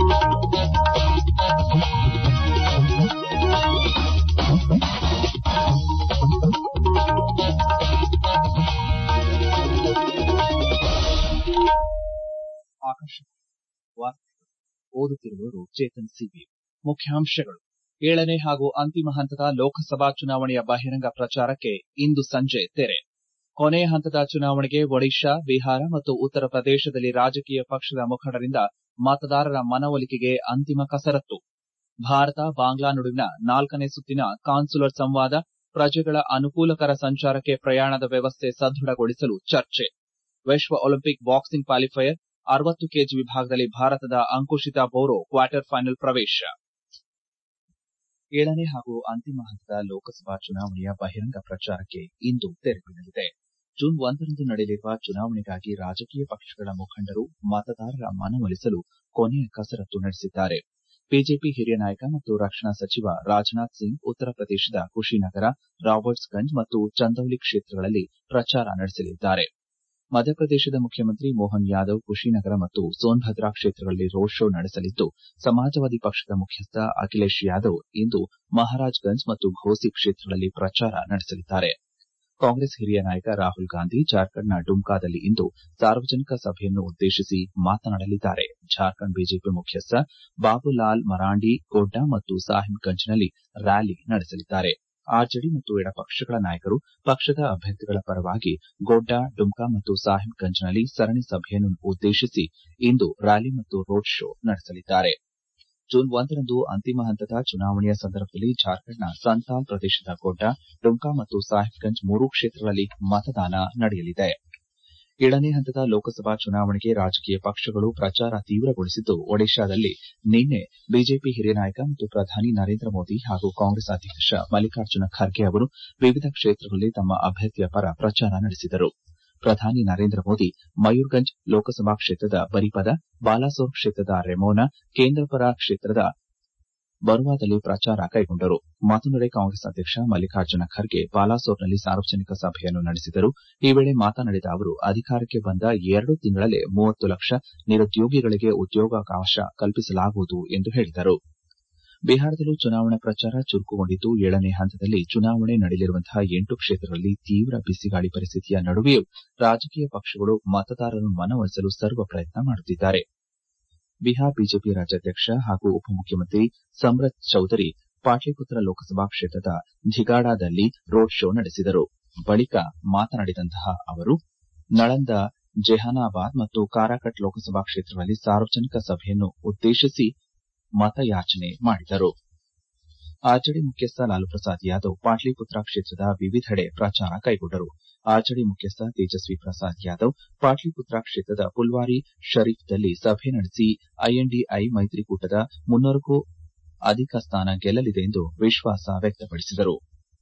ಓದುತ್ತಿರುವವರು ಚೇತನ್ ಸಿವಿ ಮುಖ್ಯಾಂಶಗಳು ಏಳನೇ ಹಾಗೂ ಅಂತಿಮ ಹಂತದ ಲೋಕಸಭಾ ಚುನಾವಣೆಯ ಬಹಿರಂಗ ಪ್ರಚಾರಕ್ಕೆ ಇಂದು ಸಂಜೆ ತೆರೆ ಕೊನೆಯ ಹಂತದ ಚುನಾವಣೆಗೆ ಒಡಿಶಾ ಬಿಹಾರ ಮತ್ತು ಉತ್ತರ ಪ್ರದೇಶದಲ್ಲಿ ರಾಜಕೀಯ ಪಕ್ಷದ ಮುಖಂಡರಿಂದ ಮತದಾರರ ಮನವೊಲಿಕೆಗೆ ಅಂತಿಮ ಕಸರತ್ತು ಭಾರತ ಬಾಂಗ್ಲಾ ನಡುವಿನ ನಾಲ್ಕನೇ ಸುತ್ತಿನ ಕಾನ್ಸುಲರ್ ಸಂವಾದ ಪ್ರಜೆಗಳ ಅನುಕೂಲಕರ ಸಂಚಾರಕ್ಕೆ ಪ್ರಯಾಣದ ವ್ಯವಸ್ಥೆ ಸದೃಢಗೊಳಿಸಲು ಚರ್ಚೆ ವಿಶ್ವ ಒಲಿಂಪಿಕ್ ಬಾಕ್ಸಿಂಗ್ ಕ್ವಾಲಿಫೈಯರ್ ಅರವತ್ತು ಕೆಜಿ ವಿಭಾಗದಲ್ಲಿ ಭಾರತದ ಅಂಕುಶಿತಾ ಬೋರೋ ಕ್ವಾರ್ಟರ್ ಫೈನಲ್ ಪ್ರವೇಶ ಏಳನೇ ಹಾಗೂ ಅಂತಿಮ ಹಂತದ ಲೋಕಸಭಾ ಚುನಾವಣೆಯ ಬಹಿರಂಗ ಪ್ರಚಾರಕ್ಕೆ ಇಂದು ತೆರೆ ಬೀಳಲಿದೆ ಜೂನ್ ಒಂದರಂದು ನಡೆಯಲಿರುವ ಚುನಾವಣೆಗಾಗಿ ರಾಜಕೀಯ ಪಕ್ಷಗಳ ಮುಖಂಡರು ಮತದಾರರ ಮನವೊಲಿಸಲು ಕೊನೆಯ ಕಸರತ್ತು ನಡೆಸಿದ್ದಾರೆ ಬಿಜೆಪಿ ಹಿರಿಯ ನಾಯಕ ಮತ್ತು ರಕ್ಷಣಾ ಸಚಿವ ರಾಜನಾಥ್ ಸಿಂಗ್ ಉತ್ತರ ಪ್ರದೇಶದ ಕುಶಿನಗರ ರಾಬರ್ಟ್ಸ್ಗಂಜ್ ಮತ್ತು ಚಂದೌಲಿ ಕ್ಷೇತ್ರಗಳಲ್ಲಿ ಪ್ರಚಾರ ನಡೆಸಲಿದ್ದಾರೆ ಮಧ್ಯಪ್ರದೇಶದ ಮುಖ್ಯಮಂತ್ರಿ ಮೋಹನ್ ಯಾದವ್ ಕುಶಿನಗರ ಮತ್ತು ಸೋನ್ಭದ್ರಾ ಕ್ಷೇತ್ರಗಳಲ್ಲಿ ರೋಡ್ ಶೋ ನಡೆಸಲಿದ್ದು ಸಮಾಜವಾದಿ ಪಕ್ಷದ ಮುಖ್ಯಸ್ಥ ಅಖಿಲೇಶ್ ಯಾದವ್ ಇಂದು ಮಹಾರಾಜ್ಗಂಜ್ ಮತ್ತು ಘೋಸಿ ಕ್ಷೇತ್ರಗಳಲ್ಲಿ ಪ್ರಚಾರ ನಡೆಸಲಿದ್ದಾರೆ ಕಾಂಗ್ರೆಸ್ ಹಿರಿಯ ನಾಯಕ ರಾಹುಲ್ ಗಾಂಧಿ ಜಾರ್ಖಂಡ್ನ ಡುಮ್ಕಾದಲ್ಲಿ ಇಂದು ಸಾರ್ವಜನಿಕ ಸಭೆಯನ್ನು ಉದ್ದೇಶಿಸಿ ಮಾತನಾಡಲಿದ್ದಾರೆ ಜಾರ್ಖಂಡ್ ಬಿಜೆಪಿ ಮುಖ್ಯಸ್ಥ ಬಾಬುಲಾಲ್ ಮರಾಂಡಿ ಗೋಡ್ಡಾ ಮತ್ತು ಸಾಹಿಬ್ಗಂಜ್ನಲ್ಲಿ ರ್ಯಾಲಿ ನಡೆಸಲಿದ್ದಾರೆ ಆರ್ಜೆಡಿ ಮತ್ತು ಎಡಪಕ್ಷಗಳ ನಾಯಕರು ಪಕ್ಷದ ಅಭ್ಯರ್ಥಿಗಳ ಪರವಾಗಿ ಗೋಡ್ಡಾ ಡುಮ್ಕಾ ಮತ್ತು ಸಾಹಿಬ್ಗಂಜ್ನಲ್ಲಿ ಸರಣಿ ಸಭೆಯನ್ನು ಉದ್ದೇಶಿಸಿ ಇಂದು ರ್ಯಾಲಿ ಮತ್ತು ರೋಡ್ ಶೋ ನಡೆಸಲಿದ್ದಾರೆ ಜೂನ್ ಒಂದರಂದು ಅಂತಿಮ ಹಂತದ ಚುನಾವಣೆಯ ಸಂದರ್ಭದಲ್ಲಿ ಜಾರ್ಖಂಡ್ನ ಸಂತಾಲ್ ಪ್ರದೇಶದ ಗೋಡ್ಡಾ ಡುಮ್ಕಾ ಮತ್ತು ಸಾಹಿಬ್ಗಂಜ್ ಮೂರೂ ಕ್ಷೇತ್ರಗಳಲ್ಲಿ ಮತದಾನ ನಡೆಯಲಿದೆ ಏಳನೇ ಹಂತದ ಲೋಕಸಭಾ ಚುನಾವಣೆಗೆ ರಾಜಕೀಯ ಪಕ್ಷಗಳು ಪ್ರಚಾರ ತೀವ್ರಗೊಳಿಸಿದ್ದು ಒಡಿಶಾದಲ್ಲಿ ನಿನ್ನೆ ಬಿಜೆಪಿ ಹಿರಿಯ ನಾಯಕ ಮತ್ತು ಪ್ರಧಾನಿ ನರೇಂದ್ರ ಮೋದಿ ಹಾಗೂ ಕಾಂಗ್ರೆಸ್ ಅಧ್ಯಕ್ಷ ಮಲ್ಲಿಕಾರ್ಜುನ ಖರ್ಗೆ ಅವರು ವಿವಿಧ ಕ್ಷೇತ್ರಗಳಲ್ಲಿ ತಮ್ಮ ಅಭ್ಯರ್ಥಿಯ ಪರ ಪ್ರಚಾರ ನಡೆಸಿದರು ಪ್ರಧಾನಿ ನರೇಂದ್ರ ಮೋದಿ ಮಯೂರ್ಗಂಜ್ ಲೋಕಸಭಾ ಕ್ಷೇತ್ರದ ಬರಿಪದ ಬಾಲಾಸೋರ್ ಕ್ಷೇತ್ರದ ರೆಮೋನಾ ಕೇಂದ್ರಪರ ಕ್ಷೇತ್ರದ ಬರುವಾದಲ್ಲಿ ಪ್ರಚಾರ ಕೈಗೊಂಡರು ಮತ್ತೊಂದೆಡೆ ಕಾಂಗ್ರೆಸ್ ಅಧ್ಯಕ್ಷ ಮಲ್ಲಿಕಾರ್ಜುನ ಖರ್ಗೆ ಬಾಲಾಸೋರ್ನಲ್ಲಿ ಸಾರ್ವಜನಿಕ ಸಭೆಯನ್ನು ನಡೆಸಿದರು ಈ ವೇಳೆ ಮಾತನಾಡಿದ ಅವರು ಅಧಿಕಾರಕ್ಕೆ ಬಂದ ಎರಡು ತಿಂಗಳಲ್ಲೇ ಮೂವತ್ತು ಲಕ್ಷ ನಿರುದ್ಯೋಗಿಗಳಿಗೆ ಉದ್ಯೋಗಾವಕಾಶ ಕಲ್ಪಿಸಲಾಗುವುದು ಎಂದು ಹೇಳಿದರು ಬಿಹಾರದಲ್ಲೂ ಚುನಾವಣಾ ಪ್ರಚಾರ ಚುರುಕುಗೊಂಡಿದ್ದು ಏಳನೇ ಹಂತದಲ್ಲಿ ಚುನಾವಣೆ ನಡೆಯಲಿರುವಂತಹ ಎಂಟು ಕ್ಷೇತ್ರಗಳಲ್ಲಿ ತೀವ್ರ ಬಿಸಿಗಾಳಿ ಪರಿಸ್ಥಿತಿಯ ನಡುವೆಯೂ ರಾಜಕೀಯ ಪಕ್ಷಗಳು ಮತದಾರರನ್ನು ಮನವೊಲಿಸಲು ಸರ್ವ ಪ್ರಯತ್ನ ಮಾಡುತ್ತಿದ್ದಾರೆ ಬಿಹಾರ್ ಬಿಜೆಪಿ ರಾಜ್ಯಾಧ್ಯಕ್ಷ ಹಾಗೂ ಉಪಮುಖ್ಯಮಂತ್ರಿ ಸಮ್ರತ್ ಚೌಧರಿ ಪಾಟ್ಲಿಪುತ್ರ ಲೋಕಸಭಾ ಕ್ಷೇತ್ರದ ಧಿಗಾಡಾದಲ್ಲಿ ರೋಡ್ ಶೋ ನಡೆಸಿದರು ಬಳಿಕ ಮಾತನಾಡಿದಂತಹ ಅವರು ನಳಂದ ಜೆಹಾನಾಬಾದ್ ಮತ್ತು ಕಾರಾಕಟ್ ಲೋಕಸಭಾ ಕ್ಷೇತ್ರಗಳಲ್ಲಿ ಸಾರ್ವಜನಿಕ ಸಭೆಯನ್ನು ಉದ್ದೇಶಿಸಿ ಮತಯಾಚನೆ ಮಾಡಿದರು ಆರ್ಜೆಡಿ ಮುಖ್ಯಸ್ಥ ಲಾಲು ಪ್ರಸಾದ್ ಯಾದವ್ ಪಾಟ್ಲಿಪುತ್ರ ಕ್ಷೇತ್ರದ ವಿವಿಧೆಡೆ ಪ್ರಚಾರ ಕೈಗೊಂಡರು ಆರ್ಜೆಡಿ ಮುಖ್ಯಸ್ಥ ತೇಜಸ್ವಿ ಪ್ರಸಾದ್ ಯಾದವ್ ಪಾಟ್ಲಿಪುತ್ರ ಕ್ಷೇತ್ರದ ಪುಲ್ವಾರಿ ಶರೀಫ್ದಲ್ಲಿ ಸಭೆ ನಡೆಸಿ ಐಎನ್ಡಿಐ ಮೈತ್ರಿಕೂಟದ ಮುನ್ನೂರಕ್ಕೂ ಅಧಿಕ ಸ್ಥಾನ ಗೆಲ್ಲಲಿದೆ ಎಂದು ವಿಶ್ವಾಸ ವ್ಯಕ್ತಪಡಿಸಿದರು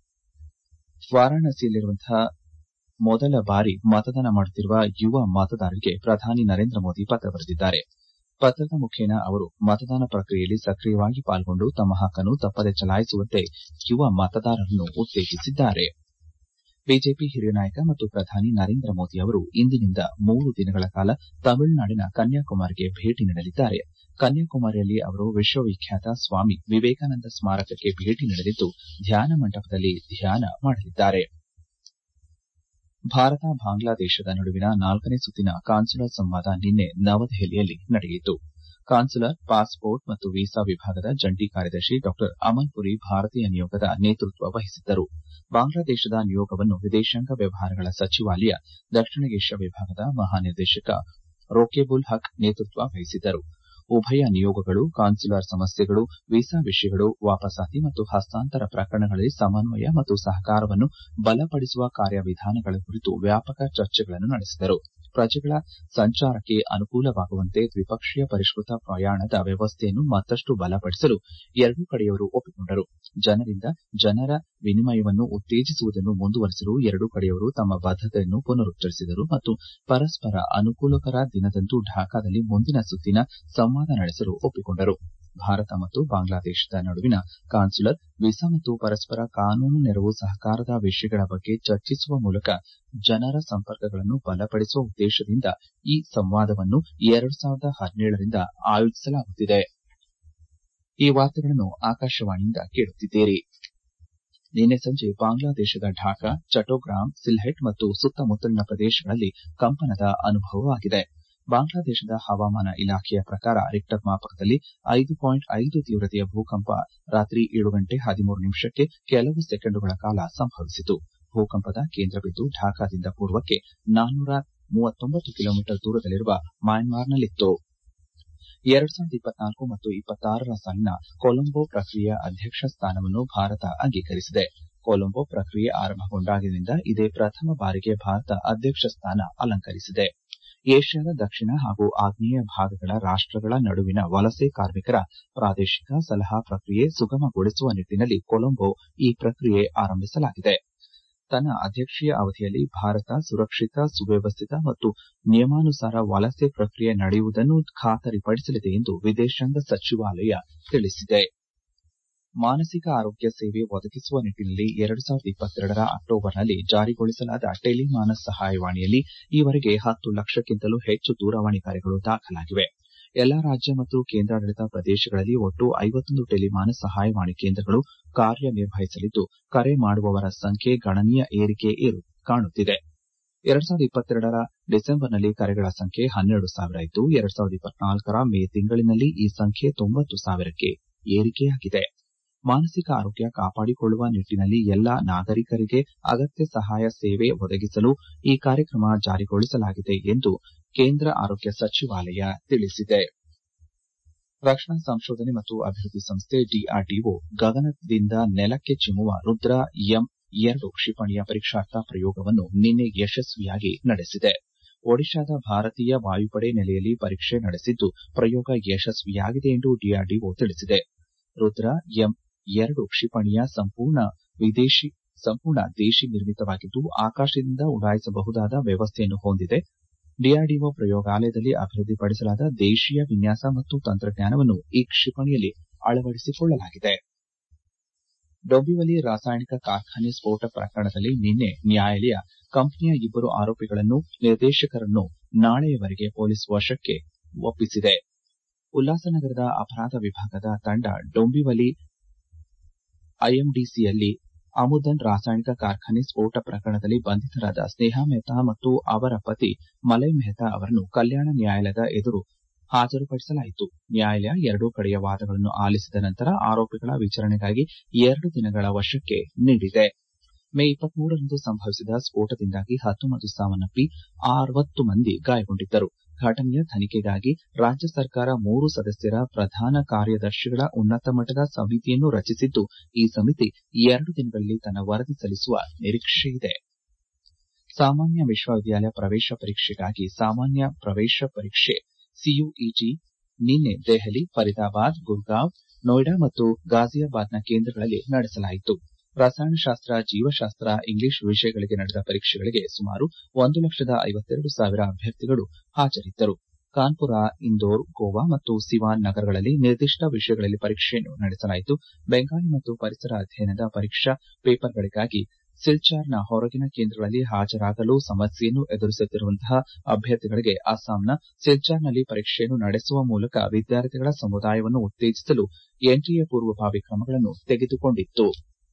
ವಾರಾಣಸಿಯಲ್ಲಿರುವಂತಹ ಮೊದಲ ಬಾರಿ ಮತದಾನ ಮಾಡುತ್ತಿರುವ ಯುವ ಮತದಾರರಿಗೆ ಪ್ರಧಾನಿ ನರೇಂದ್ರ ಮೋದಿ ಪತ್ರ ಬರೆದಿದ್ದಾರೆ ಪತ್ರದ ಮುಖೇನ ಅವರು ಮತದಾನ ಪ್ರಕ್ರಿಯೆಯಲ್ಲಿ ಸಕ್ರಿಯವಾಗಿ ಪಾಲ್ಗೊಂಡು ತಮ್ಮ ಹಕ್ಕನ್ನು ತಪ್ಪದೆ ಚಲಾಯಿಸುವಂತೆ ಯುವ ಮತದಾರರನ್ನು ಉತ್ತೇಜಿಸಿದ್ದಾರೆ ಬಿಜೆಪಿ ಹಿರಿಯ ನಾಯಕ ಮತ್ತು ಪ್ರಧಾನಿ ನರೇಂದ್ರ ಮೋದಿ ಅವರು ಇಂದಿನಿಂದ ಮೂರು ದಿನಗಳ ಕಾಲ ತಮಿಳುನಾಡಿನ ಕನ್ಯಾಕುಮಾರಿಗೆ ಭೇಟಿ ನೀಡಲಿದ್ದಾರೆ ಕನ್ಯಾಕುಮಾರಿಯಲ್ಲಿ ಅವರು ವಿಶ್ವವಿಖ್ಯಾತ ಸ್ವಾಮಿ ವಿವೇಕಾನಂದ ಸ್ಮಾರಕಕ್ಕೆ ಭೇಟಿ ನೀಡಲಿದ್ದು ಧ್ಯಾನ ಮಂಟಪದಲ್ಲಿ ಧ್ಯಾನ ಮಾಡಲಿದ್ದಾರೆ ಭಾರತ ಬಾಂಗ್ಲಾದೇಶದ ನಡುವಿನ ನಾಲ್ಕನೇ ಸುತ್ತಿನ ಕಾನ್ಸುಲರ್ ಸಂವಾದ ನಿನ್ನೆ ನವದೆಹಲಿಯಲ್ಲಿ ನಡೆಯಿತು ಕಾನ್ಸುಲರ್ ಪಾಸ್ಪೋರ್ಟ್ ಮತ್ತು ವೀಸಾ ವಿಭಾಗದ ಜಂಟಿ ಕಾರ್ಯದರ್ಶಿ ಡಾ ಅಮನ್ ಪುರಿ ಭಾರತೀಯ ನಿಯೋಗದ ನೇತೃತ್ವ ವಹಿಸಿದ್ದರು ಬಾಂಗ್ಲಾದೇಶದ ನಿಯೋಗವನ್ನು ವಿದೇಶಾಂಗ ವ್ಯವಹಾರಗಳ ಸಚಿವಾಲಯ ದಕ್ಷಿಣ ಏಷ್ಯಾ ವಿಭಾಗದ ಮಹಾನಿರ್ದೇಶಕ ರೋಕೆಬುಲ್ ಹಕ್ ನೇತೃತ್ವ ವಹಿಸಿದ್ದರು ಉಭಯ ನಿಯೋಗಗಳು ಕಾನ್ಸುಲರ್ ಸಮಸ್ಯೆಗಳು ವೀಸಾ ವಿಷಯಗಳು ವಾಪಸಾತಿ ಮತ್ತು ಹಸ್ತಾಂತರ ಪ್ರಕರಣಗಳಲ್ಲಿ ಸಮನ್ವಯ ಮತ್ತು ಸಹಕಾರವನ್ನು ಬಲಪಡಿಸುವ ಕಾರ್ಯವಿಧಾನಗಳ ಕುರಿತು ವ್ಯಾಪಕ ಚರ್ಚೆಗಳನ್ನು ನಡೆಸಿದರು ಪ್ರಜೆಗಳ ಸಂಚಾರಕ್ಕೆ ಅನುಕೂಲವಾಗುವಂತೆ ದ್ವಿಪಕ್ಷೀಯ ಪರಿಷ್ಕೃತ ಪ್ರಯಾಣದ ವ್ಯವಸ್ಥೆಯನ್ನು ಮತ್ತಷ್ಟು ಬಲಪಡಿಸಲು ಎರಡೂ ಕಡೆಯವರು ಒಪ್ಪಿಕೊಂಡರು ಜನರಿಂದ ಜನರ ವಿನಿಮಯವನ್ನು ಉತ್ತೇಜಿಸುವುದನ್ನು ಮುಂದುವರೆಸಲು ಎರಡೂ ಕಡೆಯವರು ತಮ್ಮ ಬದ್ದತೆಯನ್ನು ಪುನರುಚ್ಚರಿಸಿದರು ಮತ್ತು ಪರಸ್ಪರ ಅನುಕೂಲಕರ ದಿನದಂದು ಢಾಕಾದಲ್ಲಿ ಮುಂದಿನ ಸುತ್ತಿನ ಸಂವಾದ ನಡೆಸಲು ಒಪ್ಪಿಕೊಂಡರು ಭಾರತ ಮತ್ತು ಬಾಂಗ್ಲಾದೇಶದ ನಡುವಿನ ಕಾನ್ಸುಲರ್ ವೀಸಾ ಮತ್ತು ಪರಸ್ಪರ ಕಾನೂನು ನೆರವು ಸಹಕಾರದ ವಿಷಯಗಳ ಬಗ್ಗೆ ಚರ್ಚಿಸುವ ಮೂಲಕ ಜನರ ಸಂಪರ್ಕಗಳನ್ನು ಬಲಪಡಿಸುವ ಉದ್ದೇಶದಿಂದ ಈ ಸಂವಾದವನ್ನು ಎರಡು ಸಾವಿರದ ಹದಿನೇಳರಿಂದ ಆಯೋಜಿಸಲಾಗುತ್ತಿದೆ ಈ ವಾರ್ತೆಗಳನ್ನು ಆಕಾಶವಾಣಿಯಿಂದ ಕೇಳುತ್ತಿದ್ದೀರಿ ನಿನ್ನೆ ಸಂಜೆ ಬಾಂಗ್ಲಾದೇಶದ ಢಾಕಾ ಚಟೋಗ್ರಾಮ್ ಸಿಲ್ಹೆಟ್ ಮತ್ತು ಸುತ್ತಮುತ್ತಲಿನ ಪ್ರದೇಶಗಳಲ್ಲಿ ಕಂಪನದ ಅನುಭವವಾಗಿದೆ ಬಾಂಗ್ಲಾದೇಶದ ಹವಾಮಾನ ಇಲಾಖೆಯ ಪ್ರಕಾರ ರಿಕ್ಟರ್ ಮಾಪಕದಲ್ಲಿ ಐದು ಪಾಯಿಂಟ್ ಐದು ತೀವ್ರತೆಯ ಭೂಕಂಪ ರಾತ್ರಿ ಏಳು ಗಂಟೆ ಹದಿಮೂರು ನಿಮಿಷಕ್ಕೆ ಕೆಲವು ಸೆಕೆಂಡುಗಳ ಕಾಲ ಸಂಭವಿಸಿತು ಭೂಕಂಪದ ಕೇಂದ್ರ ಬಿಂದು ಢಾಕಾದಿಂದ ಪೂರ್ವಕ್ಕೆ ನಾನ್ನೂರ ಮೂವತ್ತೊಂಬತ್ತು ಕಿಲೋಮೀಟರ್ ದೂರದಲ್ಲಿರುವ ಮ್ಯಾನ್ಮಾರ್ನಲ್ಲಿತ್ತು ಎರಡ್ ಸಾವಿರದ ಇಪ್ಪತ್ನಾಲ್ಕು ಮತ್ತು ಇಪ್ಪತ್ತಾರರ ಸಾಲಿನ ಕೊಲಂಬೋ ಪ್ರಕ್ರಿಯೆಯ ಅಧ್ಯಕ್ಷ ಸ್ಥಾನವನ್ನು ಭಾರತ ಅಂಗೀಕರಿಸಿದೆ ಕೊಲಂಬೋ ಪ್ರಕ್ರಿಯೆ ಆರಂಭಗೊಂಡಾಗಿನಿಂದ ಇದೇ ಪ್ರಥಮ ಬಾರಿಗೆ ಭಾರತ ಅಧ್ಯಕ್ಷ ಸ್ಥಾನ ಅಲಂಕರಿಸಿದೆ ಏಷ್ಯಾದ ದಕ್ಷಿಣ ಹಾಗೂ ಆಗ್ನೇಯ ಭಾಗಗಳ ರಾಷ್ಟಗಳ ನಡುವಿನ ವಲಸೆ ಕಾರ್ಮಿಕರ ಪ್ರಾದೇಶಿಕ ಸಲಹಾ ಪ್ರಕ್ರಿಯೆ ಸುಗಮಗೊಳಿಸುವ ನಿಟ್ಟನಲ್ಲಿ ಕೊಲಂಬೋ ಈ ಪ್ರಕ್ರಿಯೆ ಆರಂಭಿಸಲಾಗಿದೆ ತನ್ನ ಅಧ್ಯಕ್ಷೀಯ ಅವಧಿಯಲ್ಲಿ ಭಾರತ ಸುರಕ್ಷಿತ ಸುವ್ಯವಸ್ಥಿತ ಮತ್ತು ನಿಯಮಾನುಸಾರ ವಲಸೆ ಪ್ರಕ್ರಿಯೆ ನಡೆಯುವುದನ್ನು ಖಾತರಿಪಡಿಸಲಿದೆ ಎಂದು ವಿದೇಶಾಂಗ ಸಚಿವಾಲಯ ತಿಳಿಸಿದೆ ಮಾನಸಿಕ ಆರೋಗ್ಯ ಸೇವೆ ಒದಗಿಸುವ ನಿಟ್ಟನಲ್ಲಿ ಎರಡು ಸಾವಿರದ ಇಪ್ಪತ್ತೆರಡರ ಅಕ್ಟೋಬರ್ನಲ್ಲಿ ಜಾರಿಗೊಳಿಸಲಾದ ಟೆಲಿಮಾನಸ್ ಸಹಾಯವಾಣಿಯಲ್ಲಿ ಈವರೆಗೆ ಹತ್ತು ಲಕ್ಷಕ್ಕಿಂತಲೂ ಹೆಚ್ಚು ದೂರವಾಣಿ ಕರೆಗಳು ದಾಖಲಾಗಿವೆ ಎಲ್ಲಾ ರಾಜ್ಯ ಮತ್ತು ಕೇಂದ್ರಾಡಳಿತ ಪ್ರದೇಶಗಳಲ್ಲಿ ಒಟ್ಟು ಐವತ್ತೊಂದು ಟೆಲಿಮಾನಸ್ ಸಹಾಯವಾಣಿ ಕೇಂದ್ರಗಳು ಕಾರ್ಯನಿರ್ವಹಿಸಲಿದ್ದು ಕರೆ ಮಾಡುವವರ ಸಂಖ್ಯೆ ಗಣನೀಯ ಏರಿಕೆ ಕಾಣುತ್ತಿದೆ ಎರಡ್ ಸಾವಿರದ ಇಪ್ಪತ್ತೆರಡರ ಡಿಸೆಂಬರ್ನಲ್ಲಿ ಕರೆಗಳ ಸಂಖ್ಯೆ ಹನ್ನೆರಡು ಸಾವಿರ ಇದ್ದು ಎರಡ್ ಸಾವಿರದ ಇಪ್ಪತ್ನಾಲ್ಕರ ಮೇ ತಿಂಗಳಿನಲ್ಲಿ ಈ ಸಂಖ್ಯೆ ತೊಂಬತ್ತು ಸಾವಿರಕ್ಕೆ ಏರಿಕೆಯಾಗಿದೆ ಮಾನಸಿಕ ಆರೋಗ್ಯ ಕಾಪಾಡಿಕೊಳ್ಳುವ ನಿಟ್ಟನಲ್ಲಿ ಎಲ್ಲಾ ನಾಗರಿಕರಿಗೆ ಅಗತ್ಯ ಸಹಾಯ ಸೇವೆ ಒದಗಿಸಲು ಈ ಕಾರ್ಯಕ್ರಮ ಜಾರಿಗೊಳಿಸಲಾಗಿದೆ ಎಂದು ಕೇಂದ್ರ ಆರೋಗ್ಯ ಸಚಿವಾಲಯ ತಿಳಿಸಿದೆ ರಕ್ಷಣಾ ಸಂಶೋಧನೆ ಮತ್ತು ಅಭಿವೃದ್ಧಿ ಸಂಸ್ಥೆ ಡಿಆರ್ಡಿಒ ಗಗನದಿಂದ ನೆಲಕ್ಕೆ ಚಿಮ್ಮುವ ರುದ್ರ ಎಂ ಎರಡು ಕ್ಷಿಪಣಿಯ ಪರೀಕ್ಷಾರ್ಥ ಪ್ರಯೋಗವನ್ನು ನಿನ್ನೆ ಯಶಸ್ವಿಯಾಗಿ ನಡೆಸಿದೆ ಒಡಿಶಾದ ಭಾರತೀಯ ವಾಯುಪಡೆ ನೆಲೆಯಲ್ಲಿ ಪರೀಕ್ಷೆ ನಡೆಸಿದ್ದು ಪ್ರಯೋಗ ಯಶಸ್ವಿಯಾಗಿದೆ ಎಂದು ಡಿಆರ್ಡಿಒ ತಿಳಿಸಿದೆ ರುದ್ರ ಎಂ ಎರಡು ಕ್ಷಿಪಣಿಯ ಸಂಪೂರ್ಣ ದೇಶಿ ನಿರ್ಮಿತವಾಗಿದ್ದು ಆಕಾಶದಿಂದ ಉಡಾಯಿಸಬಹುದಾದ ವ್ಯವಸ್ಥೆಯನ್ನು ಹೊಂದಿದೆ ಡಿಆರ್ಡಿಒ ಪ್ರಯೋಗಾಲಯದಲ್ಲಿ ಅಭಿವೃದ್ಧಿಪಡಿಸಲಾದ ದೇಶೀಯ ವಿನ್ಯಾಸ ಮತ್ತು ತಂತ್ರಜ್ಞಾನವನ್ನು ಈ ಕ್ಷಿಪಣಿಯಲ್ಲಿ ಅಳವಡಿಸಿಕೊಳ್ಳಲಾಗಿದೆ ಡೊಂಬಿವಲಿ ರಾಸಾಯನಿಕ ಕಾರ್ಖಾನೆ ಸ್ಫೋಟ ಪ್ರಕರಣದಲ್ಲಿ ನಿನ್ನೆ ನ್ಯಾಯಾಲಯ ಕಂಪನಿಯ ಇಬ್ಬರು ಆರೋಪಿಗಳನ್ನು ನಿರ್ದೇಶಕರನ್ನು ನಾಳೆಯವರೆಗೆ ಪೊಲೀಸ್ ವಶಕ್ಕೆ ಒಪ್ಪಿಸಿದೆ ಉಲ್ಲಾಸನಗರದ ಅಪರಾಧ ವಿಭಾಗದ ತಂಡ ಡೊಂಬಿವಲಿ ಐಎಂಡಿಸಿಯಲ್ಲಿ ಅಮುದನ್ ರಾಸಾಯನಿಕ ಕಾರ್ಖಾನೆ ಸ್ಫೋಟ ಪ್ರಕರಣದಲ್ಲಿ ಬಂಧಿತರಾದ ಸ್ನೇಹಾ ಮೆಹ್ತಾ ಮತ್ತು ಅವರ ಪತಿ ಮಲಯ್ ಮೆಹ್ತಾ ಅವರನ್ನು ಕಲ್ಯಾಣ ನ್ಯಾಯಾಲಯದ ಎದುರು ಹಾಜರುಪಡಿಸಲಾಯಿತು ನ್ಯಾಯಾಲಯ ಎರಡೂ ಕಡೆಯ ವಾದಗಳನ್ನು ಆಲಿಸಿದ ನಂತರ ಆರೋಪಿಗಳ ವಿಚಾರಣೆಗಾಗಿ ಎರಡು ದಿನಗಳ ವಶಕ್ಕೆ ನೀಡಿದೆ ಮೇ ಇಪ್ಪತ್ಮೂರರಂದು ಸಂಭವಿಸಿದ ಸ್ಫೋಟದಿಂದಾಗಿ ಹತ್ತು ಮಂದಿ ಸಾವನ್ನಪ್ಪಿ ಅರವತ್ತು ಮಂದಿ ಗಾಯಗೊಂಡಿದ್ದರು ಘಟನೆಯ ತನಿಖೆಗಾಗಿ ರಾಜ್ಯ ಸರ್ಕಾರ ಮೂರು ಸದಸ್ಯರ ಪ್ರಧಾನ ಕಾರ್ಯದರ್ಶಿಗಳ ಉನ್ನತ ಮಟ್ಟದ ಸಮಿತಿಯನ್ನು ರಚಿಸಿದ್ದು ಈ ಸಮಿತಿ ಎರಡು ದಿನಗಳಲ್ಲಿ ತನ್ನ ವರದಿ ಸಲ್ಲಿಸುವ ನಿರೀಕ್ಷೆಯಿದೆ ಸಾಮಾನ್ಯ ವಿಶ್ವವಿದ್ಯಾಲಯ ಪ್ರವೇಶ ಪರೀಕ್ಷೆಗಾಗಿ ಸಾಮಾನ್ಯ ಪ್ರವೇಶ ಪರೀಕ್ಷೆ ಸಿಯುಇಟಿ ನಿನ್ನೆ ದೆಹಲಿ ಫರೀದಾಬಾದ್ ಗುರ್ಗಾಂವ್ ನೋಯ್ಡಾ ಮತ್ತು ಗಾಜಿಯಾಬಾದ್ನ ಕೇಂದ್ರಗಳಲ್ಲಿ ನಡೆಸಲಾಯಿತು ರಸಾಯನಶಾಸ್ತ್ರ ಜೀವಶಾಸ್ತ್ರ ಇಂಗ್ಲಿಷ್ ವಿಷಯಗಳಿಗೆ ನಡೆದ ಪರೀಕ್ಷೆಗಳಿಗೆ ಸುಮಾರು ಒಂದು ಲಕ್ಷದ ಐವತ್ತೆರಡು ಸಾವಿರ ಅಭ್ಯರ್ಥಿಗಳು ಹಾಜರಿದ್ದರು ಕಾನ್ಪುರ ಇಂದೋರ್ ಗೋವಾ ಮತ್ತು ಸಿವಾನ್ ನಗರಗಳಲ್ಲಿ ನಿರ್ದಿಷ್ಟ ವಿಷಯಗಳಲ್ಲಿ ಪರೀಕ್ಷೆಯನ್ನು ನಡೆಸಲಾಯಿತು ಬೆಂಗಾಲಿ ಮತ್ತು ಪರಿಸರ ಅಧ್ಯಯನದ ಪರೀಕ್ಷಾ ಪೇಪರ್ಗಳಿಗಾಗಿ ಸಿಲ್ಚಾರ್ನ ಹೊರಗಿನ ಕೇಂದ್ರಗಳಲ್ಲಿ ಹಾಜರಾಗಲು ಸಮಸ್ಯೆಯನ್ನು ಎದುರಿಸುತ್ತಿರುವಂತಹ ಅಭ್ಯರ್ಥಿಗಳಿಗೆ ಅಸ್ಸಾಂನ ಸಿಲ್ಚಾರ್ನಲ್ಲಿ ಪರೀಕ್ಷೆಯನ್ನು ನಡೆಸುವ ಮೂಲಕ ವಿದ್ಯಾರ್ಥಿಗಳ ಸಮುದಾಯವನ್ನು ಉತ್ತೇಜಿಸಲು ಎನ್ಟಿಎ ಪೂರ್ವಭಾವಿ ಕ್ರಮಗಳನ್ನು ತೆಗೆದುಕೊಂಡಿತ್ತು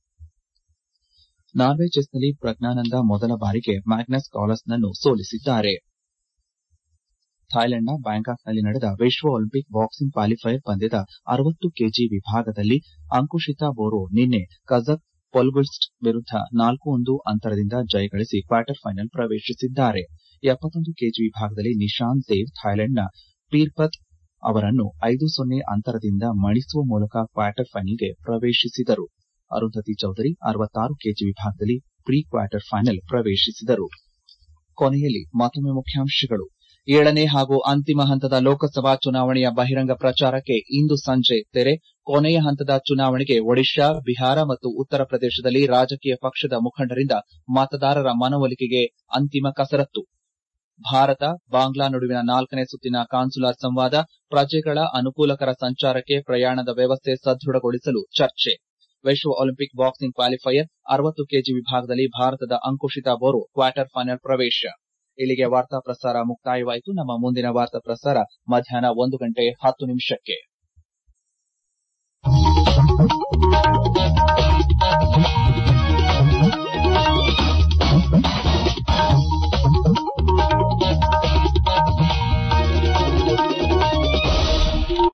ನಾರ್ವೆ ಚೆಸ್ನಲ್ಲಿ ಪ್ರಜ್ಞಾನಂದ ಮೊದಲ ಬಾರಿಗೆ ಮ್ಯಾಗ್ನಸ್ ಕಾರ್ಲ್ಸನ್ನನ್ನು ಸೋಲಿಸಿದ್ದಾರೆ ಥಾಯ್ಲೆಂಡ್ನ ಬ್ಯಾಂಕಾಕ್ನಲ್ಲಿ ನಡೆದ ವಿಶ್ವ ಒಲಿಂಪಿಕ್ ಬಾಕ್ಸಿಂಗ್ ಕ್ವಾಲಿಫೈಯರ್ ಪಂದ್ಯದ ಅರವತ್ತು ಕೆಜಿ ವಿಭಾಗದಲ್ಲಿ ಅಂಕುಶಿತಾ ಬೋರೋ ನಿನ್ನೆ ಕಜಕ್ ಪೊಲ್ಗುಸ್ಟ್ ವಿರುದ್ಧ ನಾಲ್ಕು ಒಂದು ಅಂತರದಿಂದ ಜಯಗಳಿಸಿ ಕ್ವಾರ್ಟರ್ ಫೈನಲ್ ಪ್ರವೇಶಿಸಿದ್ದಾರೆ ಎಪ್ಪತ್ತೊಂದು ಕೆಜಿ ವಿಭಾಗದಲ್ಲಿ ನಿಶಾಂತ್ ದೇವ್ ಥಾಯ್ಲೆಂಡ್ನ ಪೀರ್ಪತ್ ಅವರನ್ನು ಐದು ಸೊನ್ನೆ ಅಂತರದಿಂದ ಮಣಿಸುವ ಮೂಲಕ ಕ್ವಾರ್ಟರ್ ಫೈನಲ್ಗೆ ಪ್ರವೇಶಿಸಿದರು ಅರುಂಧತಿ ಚೌಧರಿ ಅರವತ್ತಾರು ಕೆಜಿ ವಿಭಾಗದಲ್ಲಿ ಪ್ರೀ ಕ್ವಾರ್ಟರ್ ಫೈನಲ್ ಪ್ರವೇಶಿಸಿದರು ಕೊನೆಯಲ್ಲಿ ಮತ್ತೊಮ್ಮೆ ಮುಖ್ಯಾಂಶಗಳು ಏಳನೇ ಹಾಗೂ ಅಂತಿಮ ಹಂತದ ಲೋಕಸಭಾ ಚುನಾವಣೆಯ ಬಹಿರಂಗ ಪ್ರಚಾರಕ್ಕೆ ಇಂದು ಸಂಜೆ ತೆರೆ ಕೊನೆಯ ಹಂತದ ಚುನಾವಣೆಗೆ ಒಡಿಶಾ ಬಿಹಾರ ಮತ್ತು ಉತ್ತರ ಪ್ರದೇಶದಲ್ಲಿ ರಾಜಕೀಯ ಪಕ್ಷದ ಮುಖಂಡರಿಂದ ಮತದಾರರ ಮನವೊಲಿಕೆಗೆ ಅಂತಿಮ ಕಸರತ್ತು ಭಾರತ ಬಾಂಗ್ಲಾ ನಡುವಿನ ನಾಲ್ಕನೇ ಸುತ್ತಿನ ಕಾನ್ಸುಲಾರ್ ಸಂವಾದ ಪ್ರಜೆಗಳ ಅನುಕೂಲಕರ ಸಂಚಾರಕ್ಕೆ ಪ್ರಯಾಣದ ವ್ಯವಸ್ಥೆ ಸದೃಢಗೊಳಿಸಲು ಚರ್ಚೆ ವಿಶ್ವ ಒಲಿಂಪಿಕ್ ಬಾಕ್ಸಿಂಗ್ ಕ್ವಾಲಿಫೈಯರ್ ಅರವತ್ತು ಕೆಜಿ ವಿಭಾಗದಲ್ಲಿ ಭಾರತದ ಅಂಕುಶಿತಾ ಬೋರೋ ಕ್ವಾರ್ಟರ್ ಫೈನಲ್ ಪ್ರವೇಶ ಇಲ್ಲಿಗೆ ವಾರ್ತಾ ಪ್ರಸಾರ ಮುಕ್ತಾಯವಾಯಿತು ನಮ್ಮ ಮುಂದಿನ ವಾರ್ತಾ ಪ್ರಸಾರ ಮಧ್ಯಾಹ್ನ ಒಂದು ಗಂಟೆ ಹತ್ತು ನಿಮಿಷಕ್ಕೆ